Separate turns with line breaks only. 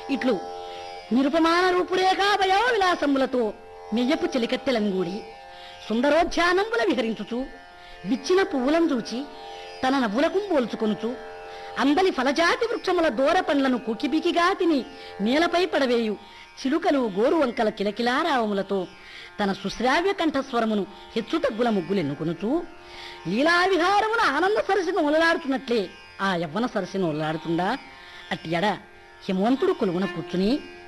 ఇట్లు నిరుపమాన రూపురేఖా భయో విలాసములతో మెయ్యపు చెలికత్తెలంగూడి సుందరోధ్యానంబుల విహరించుచు విచ్చిన పువ్వులను చూచి తన నవ్వులకు పోల్చుకొనుచు అందలి ఫలజాతి వృక్షముల దూర పండ్లను కుకిబికిగా తిని నేలపై పడవేయు చిలుకలు గోరు వంకల కిలకిలారావములతో తన సుశ్రావ్య కంఠస్వరమును హెచ్చుతగ్గుల ముగ్గులెన్నుకొనుచు లీలావిహారమున ఆనంద సరసిని ఒలలాడుతున్నట్లే ఆ యవ్వన సరసిని ఒలలాడుతుండా అట్టి ఎడ హిమవంతుడు కొలువున కూర్చుని